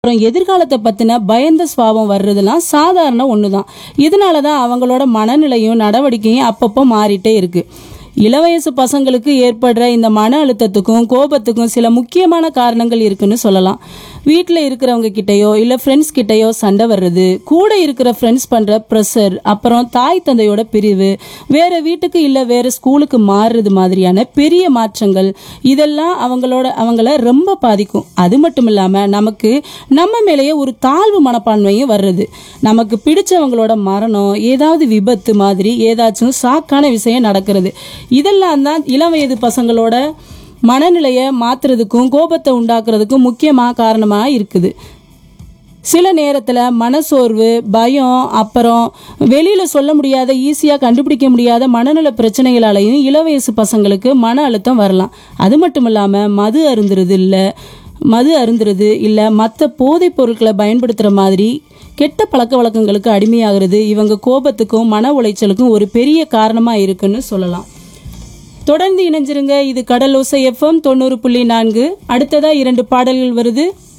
அப்புறம் எதிர்காலத்தை பத்தின பயந்த சுவாபம் வர்றதெல்லாம் சாதாரண ஒண்ணுதான் இதனால தான் அவங்களோட மனநிலையும் நடவடிக்கையும் அப்பப்போ மாறிட்டே இருக்கு இளவயசு பசங்களுக்கு ஏற்படுற இந்த மன அழுத்தத்துக்கும் கோபத்துக்கும் சில முக்கியமான காரணங்கள் இருக்குன்னு சொல்லலாம் வீட்டில் இருக்கிறவங்க கிட்டயோ இல்லை ஃப்ரெண்ட்ஸ் கிட்டயோ சண்டை வர்றது கூட இருக்கிற ஃப்ரெண்ட்ஸ் பண்ணுற ப்ரெஷர் அப்புறம் தாய் தந்தையோட பிரிவு வேற வீட்டுக்கு இல்லை வேற ஸ்கூலுக்கு மாறுறது மாதிரியான பெரிய மாற்றங்கள் இதெல்லாம் அவங்களோட அவங்கள ரொம்ப பாதிக்கும் அது மட்டும் இல்லாமல் நமக்கு நம்ம மேலேயே ஒரு தாழ்வு மனப்பான்மையும் வர்றது நமக்கு பிடிச்சவங்களோட மரணம் ஏதாவது விபத்து மாதிரி ஏதாச்சும் சாக்கான விஷயம் நடக்கிறது இதெல்லாம் தான் இளம் வயது பசங்களோட மனநிலையை மாத்துறதுக்கும் கோபத்தை உண்டாக்குறதுக்கும் முக்கியமாக காரணமாக இருக்குது சில நேரத்தில் மனசோர்வு பயம் அப்புறம் வெளியில் சொல்ல முடியாத ஈஸியாக கண்டுபிடிக்க முடியாத மனநல பிரச்சனைகளாலையும் இளவயசு பசங்களுக்கு மன அழுத்தம் வரலாம் அது மட்டும் இல்லாமல் மது அருந்துறது இல்லை மது அருந்துறது இல்லை மற்ற போதைப் பொருட்களை பயன்படுத்துகிற மாதிரி கெட்ட பழக்க வழக்கங்களுக்கு அடிமையாகிறது இவங்க கோபத்துக்கும் மன உளைச்சலுக்கும் ஒரு பெரிய காரணமாக இருக்குன்னு சொல்லலாம் தொடர்ந்து இணைஞ்சிருங்க இது கடலோசை எஃப்எம் தொண்ணூறு புள்ளி நான்கு அடுத்ததா இரண்டு பாடல்கள் வருது